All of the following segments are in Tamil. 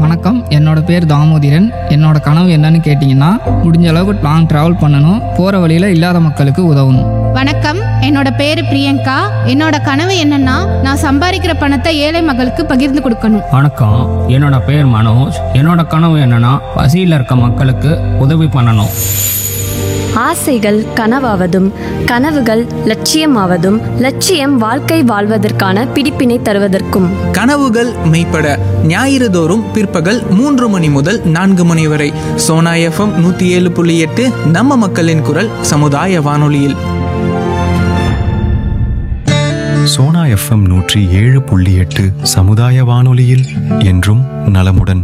வணக்கம் என்னோட பேர் தாமோதிரன் என்னோட கனவு என்னன்னு கேட்டிங்கன்னா முடிஞ்ச அளவுக்கு லாங் ட்ராவல் பண்ணணும் போகிற வழியில் இல்லாத மக்களுக்கு உதவணும் வணக்கம் என்னோட பேரு பிரியங்கா என்னோட கனவு என்னன்னா நான் சம்பாதிக்கிற பணத்தை ஏழை மக்களுக்கு பகிர்ந்து கொடுக்கணும் வணக்கம் என்னோட பேர் மனோஜ் என்னோட கனவு என்னன்னா பசியில் இருக்க மக்களுக்கு உதவி பண்ணணும் ஆசைகள் கனவாவதும் கனவுகள் லட்சியமாவதும் லட்சியம் வாழ்க்கை வாழ்வதற்கான பிடிப்பினை தருவதற்கும் கனவுகள் மெய்ப்பட ஞாயிறு தோறும் பிற்பகல் மூன்று மணி முதல் நான்கு மணி வரை சோனா எஃப்எம் நூற்றி ஏழு புள்ளி எட்டு நம்ம மக்களின் குரல் சமுதாய வானொலியில் சோனா எஃப்எம் நூற்றி ஏழு புள்ளி எட்டு சமுதாய வானொலியில் என்றும் நலமுடன்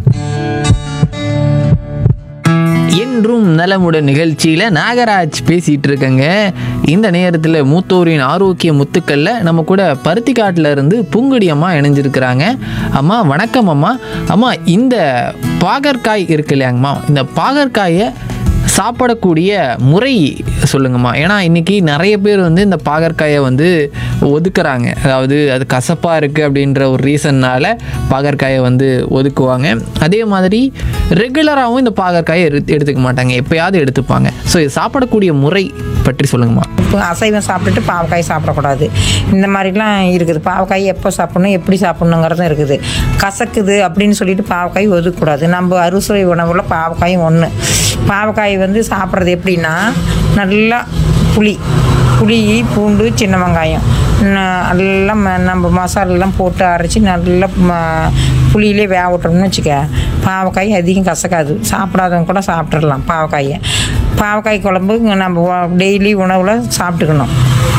என்றும் நலமுடன் நிகழ்ச்சியில் நாகராஜ் பேசிகிட்டு இருக்கங்க இந்த நேரத்தில் மூத்தோரின் ஆரோக்கிய முத்துக்களில் நம்ம கூட பருத்திக்காட்டில் இருந்து பூங்குடி அம்மா இணைஞ்சிருக்கிறாங்க அம்மா வணக்கம் அம்மா அம்மா இந்த பாகற்காய் இருக்கு இல்லையாங்கம்மா இந்த பாகற்காயை சாப்பிடக்கூடிய முறை சொல்லுங்கம்மா ஏன்னா இன்னைக்கு நிறைய பேர் வந்து இந்த பாகற்காயை வந்து ஒதுக்குறாங்க அதாவது அது கசப்பாக இருக்குது அப்படின்ற ஒரு ரீசன்னால் பாகற்காயை வந்து ஒதுக்குவாங்க அதே மாதிரி ரெகுலராகவும் இந்த பாகற்காயை எடுத்து எடுத்துக்க மாட்டாங்க எப்பயாவது எடுத்துப்பாங்க ஸோ இது சாப்பிடக்கூடிய முறை பற்றி சொல்லுங்கம்மா இப்போ அசைவம் சாப்பிட்டுட்டு பாவக்காய் சாப்பிடக்கூடாது இந்த மாதிரிலாம் இருக்குது பாவக்காய் எப்போ சாப்பிடணும் எப்படி சாப்பிடணுங்கிறதும் இருக்குது கசக்குது அப்படின்னு சொல்லிட்டு பாவக்காய் ஒதுக்கக்கூடாது நம்ம அறுசுவை உணவுல பாவக்காயும் ஒன்று பாவக்காய் வந்து சாப்பிட்றது எப்படின்னா நல்லா புளி புளி பூண்டு சின்ன வெங்காயம் ந- எல்லாம் ம- நம்ம மசாலெல்லாம் போட்டு அரைச்சி நல்லா ம- புளியிலே வேக விட்டோம்னு வச்சுக்க பாவக்காய் அதிகம் கசக்காது சாப்பிடாதவங்க கூட சாப்பிட்றலாம் பாவக்காயை பாவக்காய் குழம்பு இங்க நம்ம டெய்லி உணவில் சாப்பிட்டுக்கணும்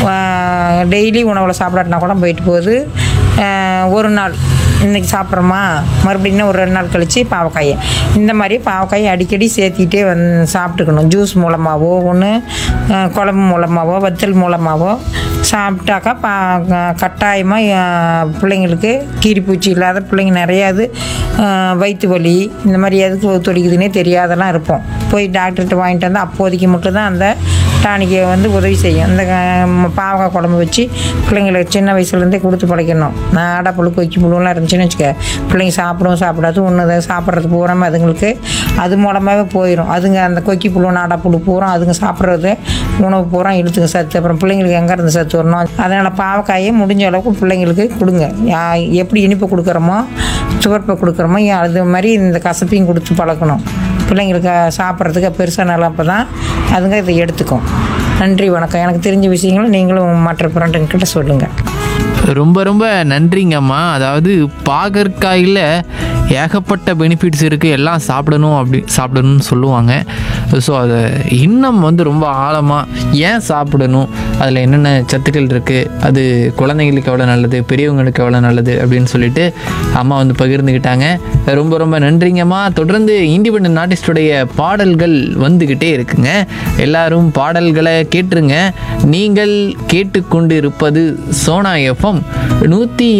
டெய்லி உணவில் சாப்பிடாட்டினா கூட போயிட்டு போகுது ஆஹ் ஒரு நாள் இன்றைக்கி சாப்பிட்றோமா மறுபடியும் இன்னும் ஒரு ரெண்டு நாள் கழித்து பாவக்காயை இந்த மாதிரி பாவக்காயை அடிக்கடி சேர்த்திட்டே வந் சாப்பிட்டுக்கணும் ஜூஸ் மூலமாகவோ ஒன்று குழம்பு மூலமாகவோ வத்தல் மூலமாகவோ சாப்பிட்டாக்கா பா கட்டாயமாக பிள்ளைங்களுக்கு கீரிப்பூச்சி இல்லாத பிள்ளைங்க நிறையாது வயிற்று வலி இந்த மாதிரி எதுக்கு ஒத்துழைக்குதுன்னே தெரியாதெல்லாம் இருப்போம் போய் டாக்டர்கிட்ட வாங்கிட்டு வந்து அப்போதைக்கு மட்டும்தான் அந்த டானிக்கை வந்து உதவி செய்யும் இந்த க- பாவக்காய் குழம்பு வச்சு பிள்ளைங்களுக்கு சின்ன வயசுலேருந்தே கொடுத்து பழைக்கணும் நாடா புழு கொக்கி புழுலாம் இருந்துச்சுன்னு வச்சுக்க பிள்ளைங்க சாப்பிடவும் சாப்பிடாது ஒன்று சாப்பிட்றது பூராமல் அதுங்களுக்கு அது மூலமாகவே போயிடும் அதுங்க அந்த கொக்கி புழு நாடா புழு பூரா அதுங்க சாப்பிட்றது உணவு பூரா இழுத்துங்க சத்து அப்புறம் பிள்ளைங்களுக்கு எங்கே இருந்து சத்து வரணும் அதனால் பாவக்காயை முடிஞ்ச அளவுக்கு பிள்ளைங்களுக்கு கொடுங்க யா- எப்படி இனிப்பு கொடுக்குறோமோ சுவர்ப்பை கொடுக்குறோமோ அது மாதிரி இந்த கசப்பையும் கொடுத்து பழக்கணும் பிள்ளைங்களுக்கு சாப்பிட்றதுக்கு பெருசாக நல்லா அப்போ தான் அதுங்க இதை எடுத்துக்கும் நன்றி வணக்கம் எனக்கு தெரிஞ்ச விஷயங்களை நீங்களும் மற்ற பிறண்டுங்கிட்ட சொல்லுங்கள் ரொம்ப ரொம்ப நன்றிங்கம்மா அதாவது பாகற்காயில் ஏகப்பட்ட பெனிஃபிட்ஸ் இருக்குது எல்லாம் சாப்பிடணும் அப்படி சாப்பிடணும்னு சொல்லுவாங்க ஸோ அதை இன்னும் வந்து ரொம்ப ஆழமாக ஏன் சாப்பிடணும் அதில் என்னென்ன சத்துக்கள் இருக்குது அது குழந்தைங்களுக்கு எவ்வளோ நல்லது பெரியவங்களுக்கு எவ்வளோ நல்லது அப்படின்னு சொல்லிட்டு அம்மா வந்து பகிர்ந்துக்கிட்டாங்க ரொம்ப ரொம்ப நன்றிங்கம்மா தொடர்ந்து இண்டிபெண்ட் ஆர்டிஸ்டுடைய பாடல்கள் வந்துக்கிட்டே இருக்குங்க எல்லாரும் பாடல்களை கேட்டுருங்க நீங்கள் கேட்டுக்கொண்டு இருப்பது சோனா எஃப்எம் நூற்றி